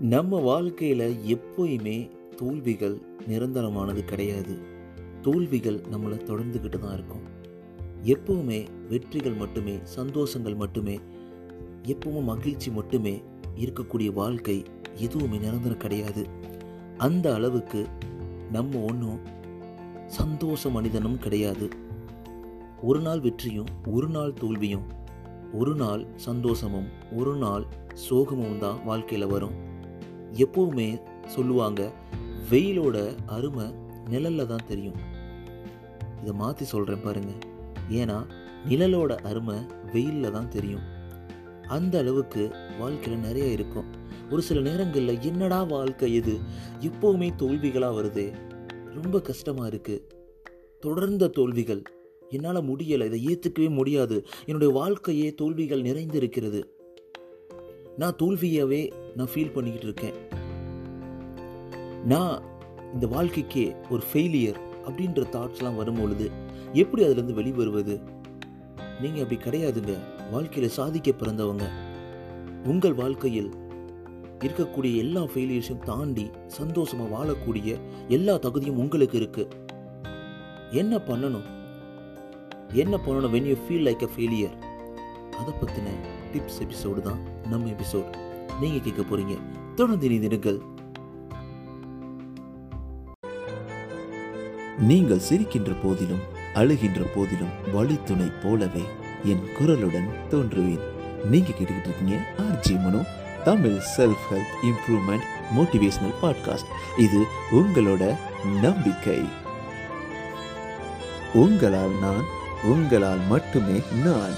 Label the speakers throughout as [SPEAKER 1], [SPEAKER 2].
[SPEAKER 1] நம்ம வாழ்க்கையில் எப்போயுமே தோல்விகள் நிரந்தரமானது கிடையாது தோல்விகள் நம்மளை தொடர்ந்துக்கிட்டு தான் இருக்கும் எப்பவுமே வெற்றிகள் மட்டுமே சந்தோஷங்கள் மட்டுமே எப்பவும் மகிழ்ச்சி மட்டுமே இருக்கக்கூடிய வாழ்க்கை எதுவுமே நிரந்தரம் கிடையாது அந்த அளவுக்கு நம்ம ஒன்றும் சந்தோஷ மனிதனும் கிடையாது ஒரு நாள் வெற்றியும் ஒரு நாள் தோல்வியும் ஒரு நாள் சந்தோஷமும் ஒரு நாள் சோகமும் தான் வாழ்க்கையில் வரும் எப்பவுமே சொல்லுவாங்க வெயிலோட அருமை நிழல்ல தான் தெரியும் இதை மாற்றி சொல்கிறேன் பாருங்க ஏன்னா நிழலோட அருமை வெயிலில் தான் தெரியும் அந்த அளவுக்கு வாழ்க்கையில் நிறைய இருக்கும் ஒரு சில நேரங்களில் என்னடா வாழ்க்கை இது எப்போவுமே தோல்விகளாக வருதே ரொம்ப கஷ்டமாக இருக்குது தொடர்ந்த தோல்விகள் என்னால் முடியலை இதை ஏற்றுக்கவே முடியாது என்னுடைய வாழ்க்கையே தோல்விகள் நிறைந்திருக்கிறது நான் தோல்வியவே நான் ஃபீல் பண்ணிக்கிட்டு இருக்கேன் நான் இந்த வாழ்க்கைக்கே ஒரு ஃபெயிலியர் அப்படின்ற தாட்ஸ்லாம் வரும் பொழுது எப்படி அதுலேருந்து வெளிவருவது நீங்கள் அப்படி கிடையாதுங்க வாழ்க்கையில் சாதிக்க பிறந்தவங்க உங்கள் வாழ்க்கையில் இருக்கக்கூடிய எல்லா ஃபெயிலியர்ஸையும் தாண்டி சந்தோஷமாக வாழக்கூடிய எல்லா தகுதியும் உங்களுக்கு இருக்கு என்ன பண்ணணும் என்ன பண்ணணும் when you feel like a failure அதை பற்றின டிப்ஸ் எபிசோடு தான் நம்ம எபிசோட் நீங்கள் கேட்க போறீங்க தொடர்ந்து இணைந்திருங்கள்
[SPEAKER 2] நீங்கள் சிரிக்கின்ற போதிலும் அழுகின்ற போதிலும் வழித்துணை போலவே என் குரலுடன் தோன்றுவேன் நீங்க கேட்டுக்கிட்டு இருக்கீங்க RJ Mano Tamil self help improvement motivational podcast இது உங்களோட நம்பிக்கை உங்களால் நான் உங்களால் மட்டுமே நான்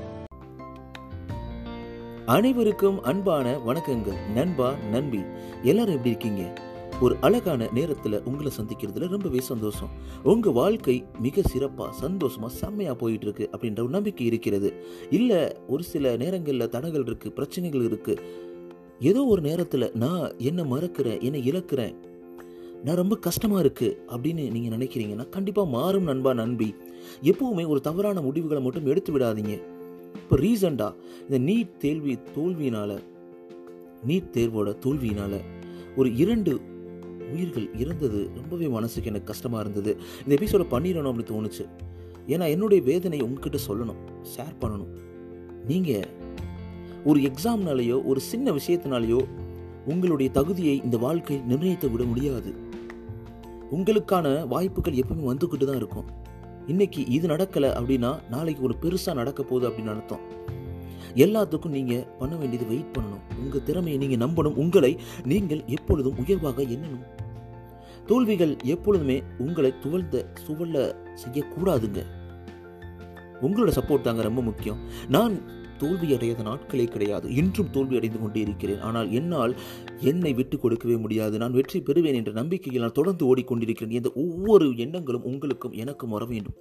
[SPEAKER 1] அனைவருக்கும் அன்பான வணக்கங்கள் நண்பா நண்பி எல்லாரும் எப்படி இருக்கீங்க ஒரு அழகான நேரத்தில் உங்களை சந்திக்கிறதுல ரொம்பவே சந்தோஷம் உங்கள் வாழ்க்கை மிக சிறப்பாக சந்தோஷமாக செம்மையாக போயிட்டு இருக்கு அப்படின்ற ஒரு நம்பிக்கை இருக்கிறது இல்லை ஒரு சில நேரங்களில் தடங்கள் இருக்குது பிரச்சனைகள் இருக்குது ஏதோ ஒரு நேரத்தில் நான் என்ன மறக்கிறேன் என்ன இழக்கிறேன் நான் ரொம்ப கஷ்டமாக இருக்குது அப்படின்னு நீங்கள் நினைக்கிறீங்கன்னா கண்டிப்பாக மாறும் நண்பா நண்பி எப்பவுமே ஒரு தவறான முடிவுகளை மட்டும் எடுத்து விடாதீங்க இப்போ ரீசண்டாக இந்த நீட் தேல்வி தோல்வியினால நீட் தேர்வோட தோல்வியினால ஒரு இரண்டு உயிர்கள் இறந்தது ரொம்பவே மனசுக்கு எனக்கு கஷ்டமாக இருந்தது இந்த எபிசோட பண்ணிடணும் அப்படின்னு தோணுச்சு ஏன்னா என்னுடைய வேதனை உங்ககிட்ட சொல்லணும் ஷேர் பண்ணணும் நீங்கள் ஒரு எக்ஸாம்னாலேயோ ஒரு சின்ன விஷயத்தினாலேயோ உங்களுடைய தகுதியை இந்த வாழ்க்கை நிர்ணயித்து விட முடியாது உங்களுக்கான வாய்ப்புகள் எப்பவுமே வந்துக்கிட்டு தான் இருக்கும் இன்னைக்கு இது நடக்கலை அப்படின்னா நாளைக்கு ஒரு பெருசாக நடக்க போகுது அப்படின்னு அர்த்தம் எல்லாத்துக்கும் நீங்கள் பண்ண வேண்டியது வெயிட் பண்ணணும் உங்கள் திறமையை நீங்கள் நம்பணும் உங்களை நீங்கள் எப்பொழுதும் உயர்வாக எண்ணணும் தோல்விகள் எப்பொழுதுமே உங்களை துவழ்ந்த சுவல்ல செய்யக்கூடாதுங்க உங்களோட சப்போர்ட் தாங்க ரொம்ப முக்கியம் நான் தோல்வி அடையாத நாட்களே கிடையாது இன்றும் தோல்வி அடைந்து கொண்டே இருக்கிறேன் ஆனால் என்னால் என்னை விட்டு கொடுக்கவே முடியாது நான் வெற்றி பெறுவேன் என்ற நம்பிக்கையில் நான் தொடர்ந்து ஓடிக்கொண்டிருக்கிறேன் இந்த ஒவ்வொரு எண்ணங்களும் உங்களுக்கும் எனக்கும் வர வேண்டும்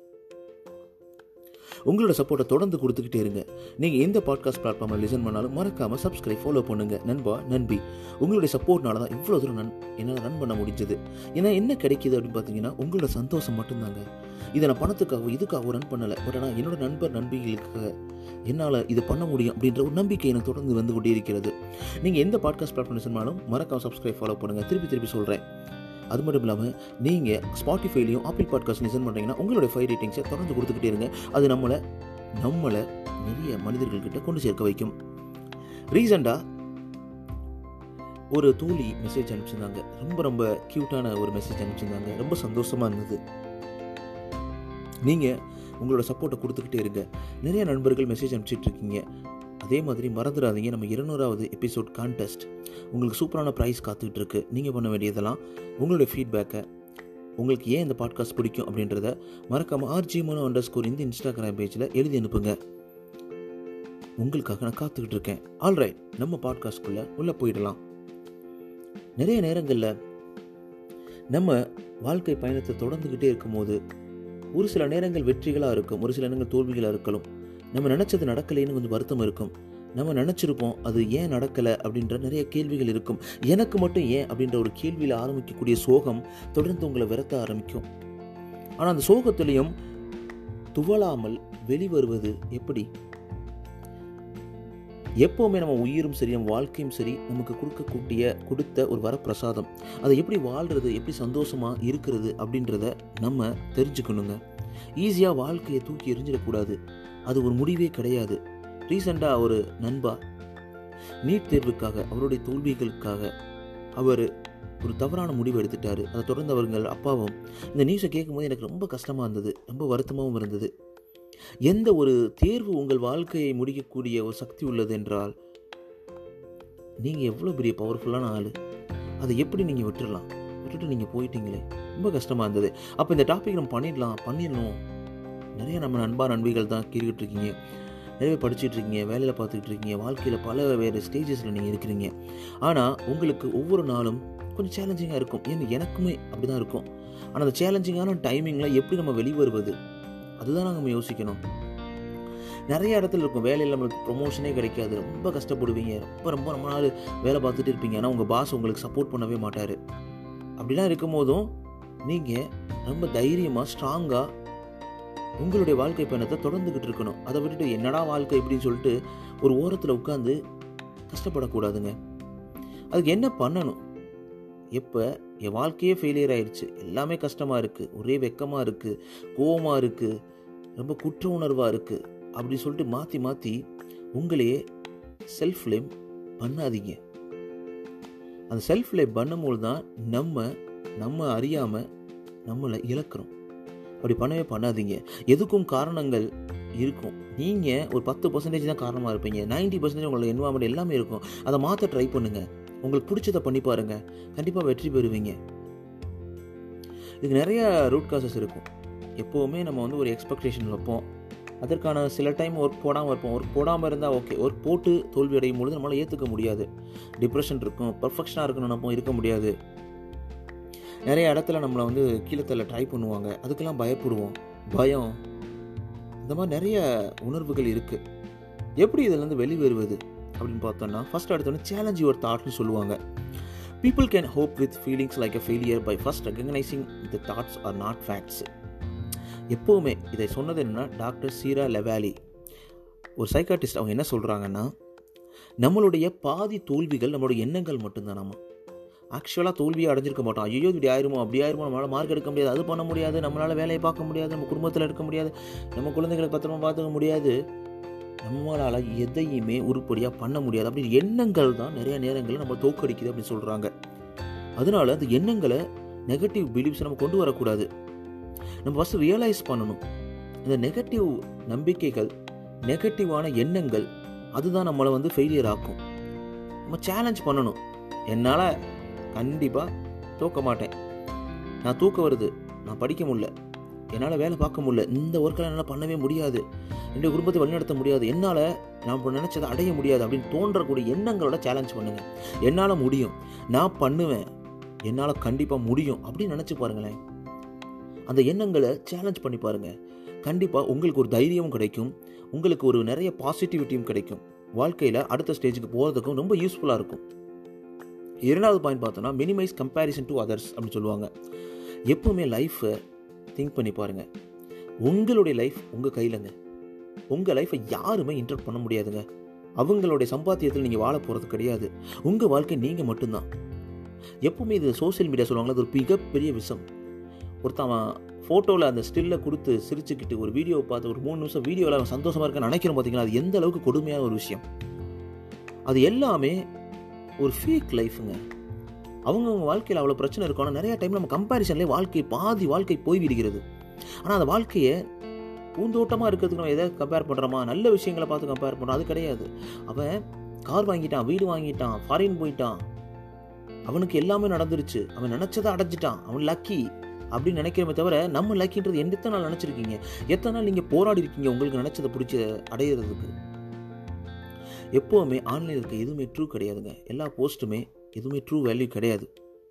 [SPEAKER 1] உங்களோட சப்போர்ட்டை தொடர்ந்து கொடுத்துக்கிட்டே இருங்க நீங்கள் எந்த பாட்காஸ்ட் பிளாட்ஃபார்மில் லிசன் பண்ணாலும் மறக்காமல் சப்ஸ்கிரைப் ஃபாலோ பண்ணுங்க நண்பா நண்பி உங்களுடைய சப்போர்ட்னால தான் இவ்வளோ தூரம் நன் என்னால் ரன் பண்ண முடிஞ்சது ஏன்னா என்ன கிடைக்குது அப்படின்னு பார்த்தீங்கன்னா உங்களோட சந்தோஷம் மட்டும்தாங்க இதை நான் பணத்துக்காகவோ இதுக்காகவோ ரன் பண்ணலை பட் ஆனால் என்னோட நண்பர் நண்பிகளுக்காக என்னால் இது பண்ண முடியும் அப்படின்ற ஒரு நம்பிக்கை எனக்கு தொடர்ந்து வந்து கொண்டே இருக்கிறது நீங்கள் எந்த பாட்காஸ்ட் பிளாட்ஃபார்ம் லிசன் பண்ணாலும் மறக்காம சப்ஸ்கிரைப் ஃபாலோ பண்ணுங்கள் திருப்பி திருப்பி சொல்கிறேன் அது மட்டும் இல்லாமல் நீங்கள் ஸ்பாட்டிஃபைலையும் ஆப்பிள் பாட்காஸ்ட் லிசன் பண்ணுறீங்கன்னா உங்களுடைய ஃபைவ் ரேட்டிங்ஸை தொடர்ந்து கொடுத்துக்கிட்டே இருங்க அது நம்மளை நம்மளை நிறைய மனிதர்கள்கிட்ட கொண்டு சேர்க்க வைக்கும் ரீசெண்டாக ஒரு தோழி மெசேஜ் அனுப்பிச்சிருந்தாங்க ரொம்ப ரொம்ப க்யூட்டான ஒரு மெசேஜ் அனுப்பிச்சிருந்தாங்க ரொம்ப சந்தோஷமாக இருந்தது நீங்கள் உங்களோட சப்போர்ட்டை கொடுத்துக்கிட்டே இருங்க நிறைய நண்பர்கள் மெசேஜ் அனுப்பிச்சிட்டு இருக்கீங்க அதே மாதிரி மறந்துடாதீங்க நம்ம இருநூறாவது எபிசோட் கான்டெஸ்ட் உங்களுக்கு சூப்பரான ப்ரைஸ் காத்துக்கிட்டு இருக்கு நீங்கள் பண்ண வேண்டியதெல்லாம் உங்களுடைய ஃபீட்பேக்கை உங்களுக்கு ஏன் இந்த பாட்காஸ்ட் பிடிக்கும் அப்படின்றத மறக்காமல் ஆர்ஜி மனோ அண்டர் ஸ்கோர் இந்த இன்ஸ்டாகிராம் பேஜில் எழுதி அனுப்புங்க உங்களுக்காக நான் காத்துக்கிட்டு இருக்கேன் ஆல்ரைட் நம்ம பாட்காஸ்ட்குள்ளே உள்ளே போயிடலாம் நிறைய நேரங்களில் நம்ம வாழ்க்கை பயணத்தை தொடர்ந்துக்கிட்டே இருக்கும்போது ஒரு சில நேரங்கள் வெற்றிகளாக இருக்கும் ஒரு சில நேரங்கள் தோல்விகளாக இருக்கலாம் நம்ம நினச்சது நடக்கலைன்னு கொஞ்சம் வருத்தம் இருக்கும் நம்ம நினச்சிருப்போம் அது ஏன் நடக்கலை அப்படின்ற நிறைய கேள்விகள் இருக்கும் எனக்கு மட்டும் ஏன் அப்படின்ற ஒரு கேள்வியில் ஆரம்பிக்கக்கூடிய சோகம் தொடர்ந்து உங்களை விரத்த ஆரம்பிக்கும் ஆனால் அந்த சோகத்திலையும் துவளாமல் வெளிவருவது எப்படி எப்போவுமே நம்ம உயிரும் சரி நம்ம வாழ்க்கையும் சரி நமக்கு கொடுக்கக்கூடிய கொடுத்த ஒரு வரப்பிரசாதம் அதை எப்படி வாழ்கிறது எப்படி சந்தோஷமாக இருக்கிறது அப்படின்றத நம்ம தெரிஞ்சுக்கணுங்க ஈஸியாக வாழ்க்கையை தூக்கி எறிஞ்சிடக்கூடாது அது ஒரு முடிவே கிடையாது ரீசெண்டாக ஒரு நண்பா நீட் தேர்வுக்காக அவருடைய தோல்விகளுக்காக அவர் ஒரு தவறான முடிவு எடுத்துட்டாரு அதை தொடர்ந்து அவர்கள் அப்பாவும் இந்த நியூஸை கேட்கும்போது எனக்கு ரொம்ப கஷ்டமாக இருந்தது ரொம்ப வருத்தமாகவும் இருந்தது எந்த ஒரு தேர்வு உங்கள் வாழ்க்கையை முடிக்கக்கூடிய ஒரு சக்தி உள்ளது என்றால் நீங்கள் எவ்வளோ பெரிய பவர்ஃபுல்லான ஆள் அதை எப்படி நீங்கள் விட்டுடலாம் விட்டுட்டு நீங்கள் போயிட்டீங்களே ரொம்ப கஷ்டமாக இருந்தது அப்போ இந்த டாபிக் நம்ம பண்ணிடலாம் பண்ணிடணும் நிறைய நம்ம நண்பா நண்பிகள் தான் கீறிக்கிட்டு இருக்கீங்க நிறைய பேர் படிச்சுட்டு இருக்கீங்க வேலையில் பார்த்துக்கிட்டு இருக்கீங்க வாழ்க்கையில் பல வேறு ஸ்டேஜஸில் நீங்கள் இருக்கிறீங்க ஆனால் உங்களுக்கு ஒவ்வொரு நாளும் கொஞ்சம் சேலஞ்சிங்காக இருக்கும் ஏன்னா எனக்குமே அப்படி தான் இருக்கும் ஆனால் அந்த சேலஞ்சிங்கான டைமிங்கில் எப்படி நம்ம வெளிவருவது அதுதான் நம்ம யோசிக்கணும் நிறைய இடத்துல இருக்கும் வேலையில் நம்மளுக்கு ப்ரொமோஷனே கிடைக்காது ரொம்ப கஷ்டப்படுவீங்க ரொம்ப ரொம்ப ரொம்ப நாள் வேலை பார்த்துட்டு இருப்பீங்க ஆனால் உங்கள் பாஸ் உங்களுக்கு சப்போர்ட் பண்ணவே மாட்டார் அப்படிலாம் இருக்கும் போதும் நீங்கள் ரொம்ப தைரியமாக ஸ்ட்ராங்காக உங்களுடைய வாழ்க்கை பயணத்தை தொடர்ந்துக்கிட்டு இருக்கணும் அதை விட்டுட்டு என்னடா வாழ்க்கை இப்படின்னு சொல்லிட்டு ஒரு ஓரத்தில் உட்காந்து கஷ்டப்படக்கூடாதுங்க அதுக்கு என்ன பண்ணணும் எப்போ என் வாழ்க்கையே ஃபெயிலியர் ஆயிடுச்சு எல்லாமே கஷ்டமாக இருக்குது ஒரே வெக்கமாக இருக்குது கோவமாக இருக்குது ரொம்ப குற்ற உணர்வாக இருக்குது அப்படி சொல்லிட்டு மாற்றி மாற்றி உங்களையே செல்ஃப் லேம் பண்ணாதீங்க அந்த செல்ஃப் லேம் பண்ணும்போது தான் நம்ம நம்ம அறியாமல் நம்மளை இழக்கிறோம் அப்படி பண்ணவே பண்ணாதீங்க எதுக்கும் காரணங்கள் இருக்கும் நீங்கள் ஒரு பத்து பர்சன்டேஜ் தான் காரணமாக இருப்பீங்க நைன்டி பர்சன்டேஜ் உங்களோட என்வாமெண்ட் எல்லாமே இருக்கும் அதை மாற்ற ட்ரை பண்ணுங்கள் உங்களுக்கு பிடிச்சதை பண்ணி பாருங்கள் கண்டிப்பாக வெற்றி பெறுவீங்க இதுக்கு நிறைய ரூட் காசஸ் இருக்கும் எப்போவுமே நம்ம வந்து ஒரு எக்ஸ்பெக்டேஷன் வைப்போம் அதற்கான சில டைம் ஒர்க் போடாமல் இருப்போம் ஒர்க் போடாமல் இருந்தால் ஓகே ஒர்க் போட்டு தோல்வி அடையும் பொழுது நம்மளால் ஏற்றுக்க முடியாது டிப்ரெஷன் இருக்கும் பர்ஃபெக்ஷனாக இருக்குன்னு நினைப்போம் இருக்க முடியாது நிறைய இடத்துல நம்மளை வந்து கீழத்தில் ட்ரை பண்ணுவாங்க அதுக்கெல்லாம் பயப்படுவோம் பயம் இந்த மாதிரி நிறைய உணர்வுகள் இருக்குது எப்படி இதிலேருந்து வெளிவருவது அப்படின்னு பார்த்தோன்னா ஃபஸ்ட் எடுத்தோன்னே சேலஞ்ச் யுவர் தாட்னு சொல்லுவாங்க people can cope with feelings like a failure by first recognising the thoughts are not facts எப்போவுமே இதை சொன்னது என்னன்னா டாக்டர் சீரா லெவாலி ஒரு சைக்காட்டிஸ்ட் அவங்க என்ன சொல்கிறாங்கன்னா நம்மளுடைய பாதி தோல்விகள் நம்மளுடைய எண்ணங்கள் மட்டும்தான் நம்ம ஆக்சுவலாக தோல்வியை அடைஞ்சிருக்க மாட்டோம் ஐயோ இப்படி ஆயிருமோ அப்படி ஆயிருமோ நம்மளால் மார்க் எடுக்க முடியாது அது பண்ண முடியாது நம்மளால் வேலையை பார்க்க முடியாது நம்ம குடும்பத்தில் இருக்க முடியாது நம்ம குழந்தைகளை பத்திரமா பார்த்துக்க முடியாது நம்மளால் எதையுமே உருப்படியாக பண்ண முடியாது அப்படி எண்ணங்கள் தான் நிறைய நேரங்களில் நம்ம தோக்கடிக்குது அப்படின்னு சொல்கிறாங்க அதனால அந்த எண்ணங்களை நெகட்டிவ் பிலீஃப்ஸ் நம்ம கொண்டு வரக்கூடாது நம்ம ஃபஸ்ட்டு ரியலைஸ் பண்ணணும் இந்த நெகட்டிவ் நம்பிக்கைகள் நெகட்டிவான எண்ணங்கள் அதுதான் நம்மளை வந்து ஃபெயிலியர் ஆக்கும் நம்ம சேலஞ்ச் பண்ணணும் என்னால் கண்டிப்பாக தூக்க மாட்டேன் நான் தூக்க வருது நான் படிக்க முடியல என்னால் வேலை பார்க்க முடியல இந்த ஒர்க்கெல்லாம் என்னால் பண்ணவே முடியாது என்னுடைய குடும்பத்தை வழிநடத்த முடியாது என்னால் நான் இப்போ நினச்சதை அடைய முடியாது அப்படின்னு தோன்றக்கூடிய எண்ணங்களோட சேலஞ்ச் பண்ணுங்க என்னால் முடியும் நான் பண்ணுவேன் என்னால் கண்டிப்பாக முடியும் அப்படின்னு நினச்சி பாருங்களேன் அந்த எண்ணங்களை சேலஞ்ச் பண்ணி பாருங்கள் கண்டிப்பாக உங்களுக்கு ஒரு தைரியமும் கிடைக்கும் உங்களுக்கு ஒரு நிறைய பாசிட்டிவிட்டியும் கிடைக்கும் வாழ்க்கையில் அடுத்த ஸ்டேஜுக்கு போகிறதுக்கும் ரொம்ப யூஸ்ஃபுல்லாக இருக்கும் இரண்டாவது பாயிண்ட் பார்த்தோன்னா மினிமைஸ் கம்பேரிசன் டு அதர்ஸ் அப்படின்னு சொல்லுவாங்க எப்போவுமே லைஃப்பை திங்க் பண்ணி பாருங்கள் உங்களுடைய லைஃப் உங்கள் கையிலங்க உங்கள் லைஃப்பை யாருமே இன்டர்ட் பண்ண முடியாதுங்க அவங்களுடைய சம்பாத்தியத்தில் நீங்கள் வாழ போகிறது கிடையாது உங்கள் வாழ்க்கை நீங்கள் மட்டும்தான் எப்பவுமே இது சோஷியல் மீடியா சொல்லுவாங்களா அது ஒரு மிகப்பெரிய விஷம் ஒருத்தன் ஃபோட்டோவில் அந்த ஸ்டில்லை கொடுத்து சிரிச்சுக்கிட்டு ஒரு வீடியோவை பார்த்து ஒரு மூணு நிமிஷம் வீடியோவில் அவன் சந்தோஷமாக இருக்க நினைக்கிறோம் பார்த்தீங்களா அது எந்த அளவுக்கு கொடுமையான ஒரு விஷயம் அது எல்லாமே ஒரு ஃபேக் லைஃபுங்க அவங்கவுங்க வாழ்க்கையில் அவ்வளோ பிரச்சனை இருக்கும் ஆனால் நிறைய டைம் நம்ம கம்பேரிசன்லேயே வாழ்க்கை பாதி வாழ்க்கை போய்விடுகிறது ஆனால் அந்த வாழ்க்கையை பூந்தோட்டமாக இருக்கிறதுக்கு நம்ம எதை கம்பேர் பண்ணுறோமா நல்ல விஷயங்களை பார்த்து கம்பேர் பண்ணுறோம் அது கிடையாது அவன் கார் வாங்கிட்டான் வீடு வாங்கிட்டான் ஃபாரின் போயிட்டான் அவனுக்கு எல்லாமே நடந்துருச்சு அவன் நினச்சதை அடைஞ்சிட்டான் அவன் லக்கி அப்படின்னு நினைக்கிறமே தவிர நம்ம லக்கின்றது எத்தனை நாள் நினச்சிருக்கீங்க எத்தனை நாள் நீங்கள் போராடி இருக்கீங்க உங்களுக்கு நினச்சதை பிடிச்ச அடையிறதுக்கு எப்போவுமே ஆன்லைனில் இருக்க எதுவுமே ட்ரூ கிடையாதுங்க எல்லா போஸ்ட்டுமே எதுவுமே ட்ரூ வேல்யூ கிடையாது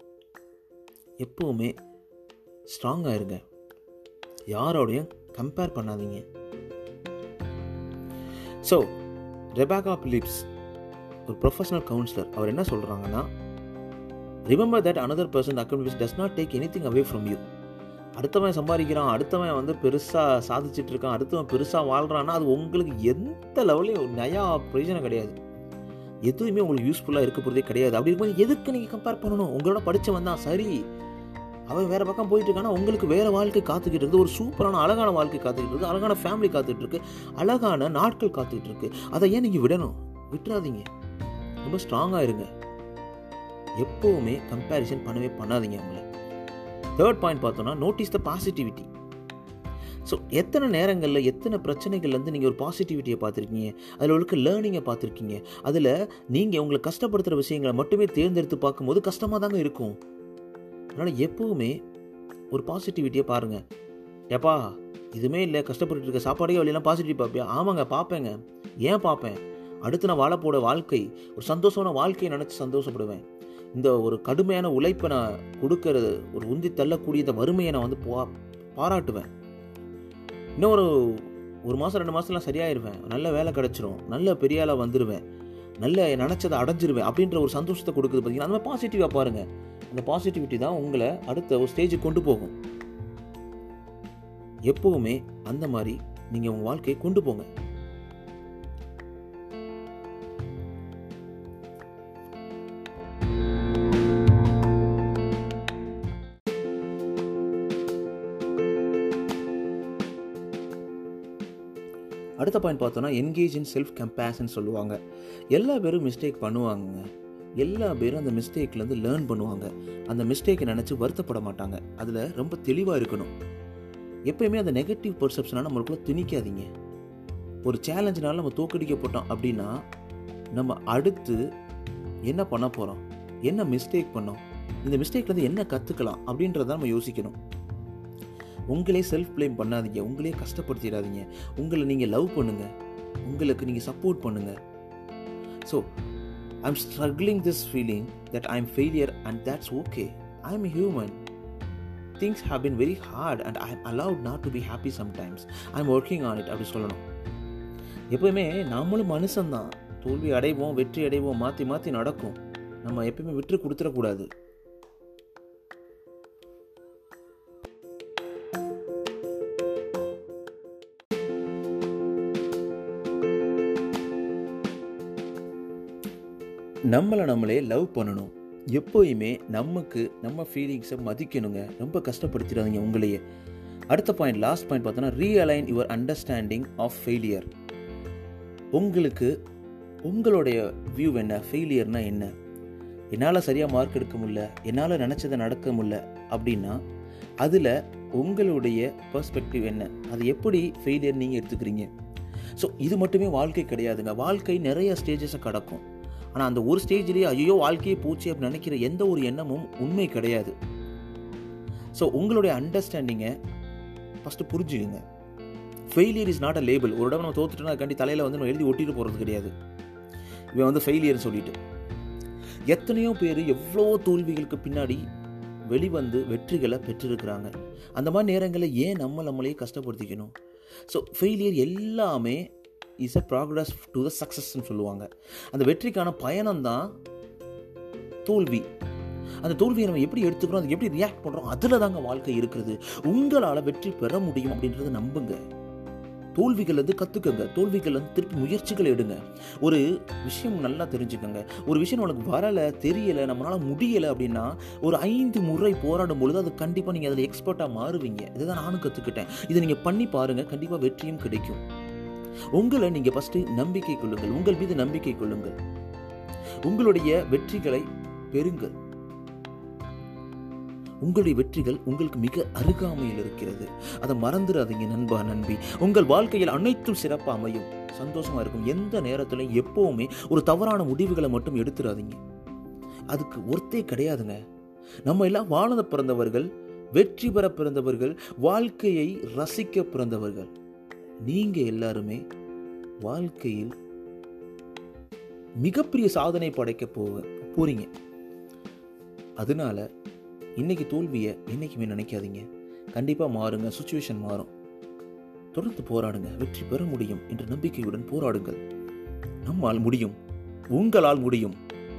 [SPEAKER 1] எப்போவுமே ஸ்ட்ராங்காக இருங்க யாரோடையும் கம்பேர் பண்ணாதீங்க ஸோ ரெபாகா பிலிப்ஸ் ஒரு ப்ரொஃபஷனல் கவுன்சிலர் அவர் என்ன சொல்கிறாங்கன்னா remember that another person account does not take anything away from you அடுத்தவன் சம்பாதிக்கிறான் அடுத்தவன் வந்து பெருசாக சாதிச்சுட்டு இருக்கான் அடுத்தவன் பெருசாக வாழ்கிறான்னா அது உங்களுக்கு எந்த லெவலையும் நயா பிரயோஜனம் கிடையாது எதுவுமே உங்களுக்கு யூஸ்ஃபுல்லாக இருக்க போகிறதே கிடையாது அப்படி இருக்கும்போது எதுக்கு நீங்கள் கம்பேர் பண்ணணும் உங்களோட படித்தவன் தான் சரி அவன் வேற பக்கம் போயிட்டு இருக்கானா உங்களுக்கு வேற வாழ்க்கை காத்துக்கிட்டு இருக்குது ஒரு சூப்பரான அழகான வாழ்க்கை காத்துக்கிட்டு இருக்கு அழகான ஃபேமிலி காத்துட்டு இருக்கு அழகான நாட்கள் காத்துக்கிட்டு இருக்கு அதை ஏன் நீங்கள் விடணும் விட்டுறாதீங்க ரொம்ப ஸ்ட்ராங்காக இருங்க எப்போவுமே கம்பேரிசன் பண்ணவே பண்ணாதீங்க அவங்கள தேர்ட் பாயிண்ட் பார்த்தோன்னா நோட்டீஸ் த பாசிட்டிவிட்டி ஸோ எத்தனை நேரங்களில் எத்தனை பிரச்சனைகள்லேருந்து நீங்கள் ஒரு பாசிட்டிவிட்டியை பார்த்துருக்கீங்க அதில் இருக்க லேர்னிங்கை பார்த்துருக்கீங்க அதில் நீங்கள் உங்களை கஷ்டப்படுத்துகிற விஷயங்களை மட்டுமே தேர்ந்தெடுத்து பார்க்கும்போது கஷ்டமாக தாங்க இருக்கும் அதனால் எப்போவுமே ஒரு பாசிட்டிவிட்டியை பாருங்கள் ஏப்பா இதுவுமே இல்லை கஷ்டப்பட்டு இருக்க சாப்பாடே வழியெல்லாம் பாசிட்டிவ் பார்ப்பியா ஆமாங்க பார்ப்பேங்க ஏன் பார்ப்பேன் அடுத்து நான் வாழப்போட வாழ்க்கை ஒரு சந்தோஷமான வாழ்க்கையை நினச்சி சந்தோஷப்படுவேன் இந்த ஒரு கடுமையான உழைப்பை நான் கொடுக்கறது ஒரு உந்தி தள்ளக்கூடிய இந்த வறுமையை நான் வந்து பா பாராட்டுவேன் இன்னும் ஒரு ஒரு மாதம் ரெண்டு மாதம்லாம் சரியாயிருவேன் நல்ல வேலை கிடச்சிரும் நல்ல பெரிய ஆளாக வந்துடுவேன் நல்ல நினச்சதை அடைஞ்சிருவேன் அப்படின்ற ஒரு சந்தோஷத்தை கொடுக்குது பார்த்தீங்கன்னா அந்த மாதிரி பாசிட்டிவாக பாருங்கள் அந்த பாசிட்டிவிட்டி தான் உங்களை அடுத்த ஒரு ஸ்டேஜுக்கு கொண்டு போகும் எப்போவுமே அந்த மாதிரி நீங்கள் உங்கள் வாழ்க்கையை கொண்டு போங்க அடுத்த பாயிண்ட் பார்த்தோன்னா என்கேஜ் இன் செல்ஃப் கம்பேஷன் சொல்லுவாங்க எல்லா பேரும் மிஸ்டேக் பண்ணுவாங்க எல்லா பேரும் அந்த மிஸ்டேக்லேருந்து லேர்ன் பண்ணுவாங்க அந்த மிஸ்டேக்கை நினச்சி வருத்தப்பட மாட்டாங்க அதில் ரொம்ப தெளிவாக இருக்கணும் எப்பயுமே அந்த நெகட்டிவ் பர்செப்ஷனாக நம்மளுக்குள்ள திணிக்காதீங்க ஒரு சேலஞ்சினால நம்ம தோக்கடிக்கப்பட்டோம் அப்படின்னா நம்ம அடுத்து என்ன பண்ண போகிறோம் என்ன மிஸ்டேக் பண்ணோம் இந்த மிஸ்டேக்லேருந்து என்ன கற்றுக்கலாம் அப்படின்றத நம்ம யோசிக்கணும் உங்களே செல்ஃப் ப்ளேம் பண்ணாதீங்க உங்களே கஷ்டப்படுத்திடாதீங்க உங்களை நீங்கள் லவ் பண்ணுங்கள் உங்களுக்கு நீங்கள் சப்போர்ட் பண்ணுங்கள் so I'm struggling this feeling that I am failure and that's okay I am human things have been very hard and I am allowed not to be happy sometimes I am working on it அப்படி சொல்லணும் எப்பவுமே நம்மளும் மனுஷன்தான் தோல்வி அடைவோம் வெற்றி அடைவோம் மாற்றி மாற்றி நடக்கும் நம்ம எப்பயுமே விட்டு கொடுத்துடக்கூடாது நம்மளை நம்மளே லவ் பண்ணணும் எப்போயுமே நமக்கு நம்ம ஃபீலிங்ஸை மதிக்கணுங்க ரொம்ப கஷ்டப்படுத்திடாதீங்க உங்களையே அடுத்த பாயிண்ட் லாஸ்ட் பாயிண்ட் பார்த்தோன்னா realign your understanding of failure உங்களுக்கு உங்களுடைய வியூ என்ன ஃபெயிலியர்னா என்ன என்னால் சரியாக மார்க் எடுக்க முடியல என்னால் நினச்சதை நடக்க முடியல அப்படின்னா அதில் உங்களுடைய பர்ஸ்பெக்டிவ் என்ன அது எப்படி ஃபெயிலியர் நீங்கள் எடுத்துக்கிறீங்க ஸோ இது மட்டுமே வாழ்க்கை கிடையாதுங்க வாழ்க்கை நிறைய ஸ்டேஜஸை கடக்கும் ஆனால் அந்த ஒரு ஸ்டேஜ்லேயே ஐயோ வாழ்க்கையே போச்சு அப்படின்னு நினைக்கிற எந்த ஒரு எண்ணமும் உண்மை கிடையாது ஸோ உங்களுடைய அண்டர்ஸ்டாண்டிங்கை ஃபஸ்ட்டு புரிஞ்சுக்குங்க failure is not a label ஒரு இடம் நம்ம தோத்துட்டோம்னா அதுக்காண்டி தலையில் வந்து நம்ம எழுதி ஒட்டிட்டு போகிறது கிடையாது இவன் வந்து ஃபெயிலியர்னு சொல்லிட்டு எத்தனையோ பேர் எவ்வளோ தோல்விகளுக்கு பின்னாடி வெளிவந்து வெற்றிகளை பெற்றிருக்கிறாங்க அந்த மாதிரி நேரங்களில் ஏன் நம்ம நம்மளையே கஷ்டப்படுத்திக்கணும் ஸோ ஃபெயிலியர் எல்லாமே is a progress to the சக்ஸஸ்ன்னு சொல்லுவாங்க அந்த வெற்றிக்கான பயணம் தான் தோல்வி அந்த தோல்வியை நம்ம எப்படி எடுத்துக்கிறோம் அது எப்படி ரியாக்ட் பண்ணுறோம் அதில் தாங்க வாழ்க்கை இருக்கிறது உங்களால் வெற்றி பெற முடியும் அப்படின்றத நம்புங்க தோல்விகள் வந்து கற்றுக்கங்க தோல்விகள் வந்து திருப்பி முயற்சிகள் எடுங்க ஒரு விஷயம் நல்லா தெரிஞ்சுக்கோங்க ஒரு விஷயம் உனக்கு வரலை தெரியலை நம்மளால் முடியலை அப்படின்னா ஒரு ஐந்து முறை போராடும் பொழுது அது கண்டிப்பாக நீங்கள் அதில் எக்ஸ்பர்ட்டாக மாறுவீங்க இதுதான் நானும் கற்றுக்கிட்டேன் இதை நீங்கள் பண்ணி பாருங்கள் கண்டிப்பாக வெற்றியும் கிடைக்கும் உங்களை நீங்கள் ஃபஸ்ட்டு நம்பிக்கை கொள்ளுங்கள் உங்கள் மீது நம்பிக்கை கொள்ளுங்கள் உங்களுடைய வெற்றிகளை பெறுங்கள் உங்களுடைய வெற்றிகள் உங்களுக்கு மிக அருகாமையில் இருக்கிறது அதை மறந்துடாதீங்க நண்பா நண்பி உங்கள் வாழ்க்கையில் அனைத்தும் சிறப்பாக அமையும் சந்தோஷமா இருக்கும் எந்த நேரத்திலும் எப்பவுமே ஒரு தவறான முடிவுகளை மட்டும் எடுத்துடாதீங்க அதுக்கு ஒருத்தே கிடையாதுங்க நம்ம எல்லாம் வாழத பிறந்தவர்கள் வெற்றி பெற பிறந்தவர்கள் வாழ்க்கையை ரசிக்க பிறந்தவர்கள் நீங்க எல்லாருமே வாழ்க்கையில் மிகப்பெரிய சாதனை படைக்க போக போறீங்க அதனால இன்னைக்கு தோல்வியை என்னைக்குமே நினைக்காதீங்க கண்டிப்பாக மாறுங்க சுச்சுவேஷன் மாறும் தொடர்ந்து போராடுங்க வெற்றி பெற முடியும் என்ற நம்பிக்கையுடன் போராடுங்கள் நம்மால் முடியும் உங்களால் முடியும்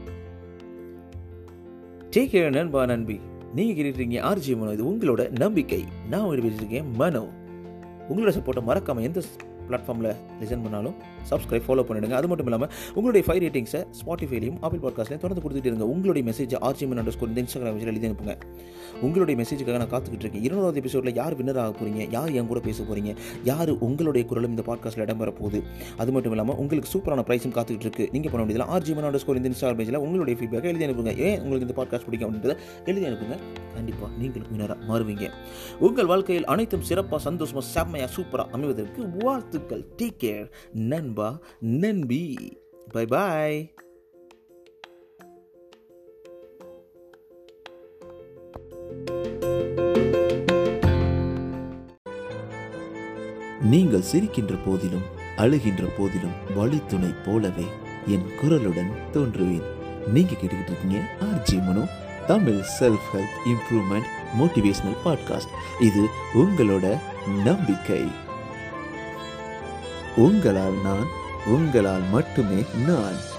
[SPEAKER 1] டேக் கேர் நண்பா நண்பி நீங்க கேட்டுருக்கீங்க ஆர்ஜி மனோ இது உங்களோட நம்பிக்கை நான் இருக்கேன் மனோ உங்களோட சப்போர்ட்டை மறக்காம எந்த பிளாட்ஃபார்மில் லிசன் பண்ணாலும் சப்ஸ்கிரைப் ஃபாலோ பண்ணிடுங்க அது மட்டும் இல்லாமல் உங்களுடைய ஃபைவ் ரேட்டிங்ஸை ஸ்பாட்டிஃபைலையும் ஆப்பிள் பாட்காஸ்ட்லையும் தொடர்ந்து கொடுத்துட்டு இருங்க உங்களுடைய மெசேஜ் ஆர்ஜிமன் அண்டர் ஸ்கோர் இந்த இன்ஸ்டாகிராம் விஷயம் எழுதி அனுப்புங்க உங்களுடைய மெசேஜுக்காக நான் காத்துக்கிட்டு இருக்கேன் இருநூறாவது எபிசோடில் யார் வின்னர் ஆக போகிறீங்க யார் என் கூட பேச போகிறீங்க யார் உங்களுடைய குரலும் இந்த பாட்காஸ்ட்டில் இடம்பெற போகுது அது மட்டும் இல்லாமல் உங்களுக்கு சூப்பரான ப்ரைஸும் காத்துக்கிட்டு இருக்கு நீங்கள் பண்ண வேண்டியதில் ஆர்ஜிமன் அண்டர் ஸ்கோர் இந்த இன்ஸ்டாகிராம் பேஜில் உங்களுடைய ஃபீட்பேக்கை எழுதி அனுப்புங்க ஏன் உங்களுக்கு இந்த பாட்காஸ்ட் பிடிக்கும் அப்படின்றத எழுதி அனுப்புங்க கண்டிப்பாக நீங்களும் வினராக மாறுவீங்க உங்கள் வாழ்க்கையில் அனைத்தும் சிறப்பாக சந்தோஷமாக செம்மையாக சூப்பராக அமைவதற்கு வாழ்த்துக்கள் டேக் கேர் நண்பா நன்பி பை பாய்
[SPEAKER 2] நீங்கள் சிரிக்கின்ற போதிலும் அழுகின்ற போதிலும் வழித்துணை போலவே என் குரலுடன் தோன்றுவேன் நீங்க கேட்டுக்கிட்டு இருக்கீங்க RJ Mano Tamil self help improvement motivational podcast இது உங்களோட நம்பிக்கை உங்களால் நான் உங்களால் மட்டுமே நான்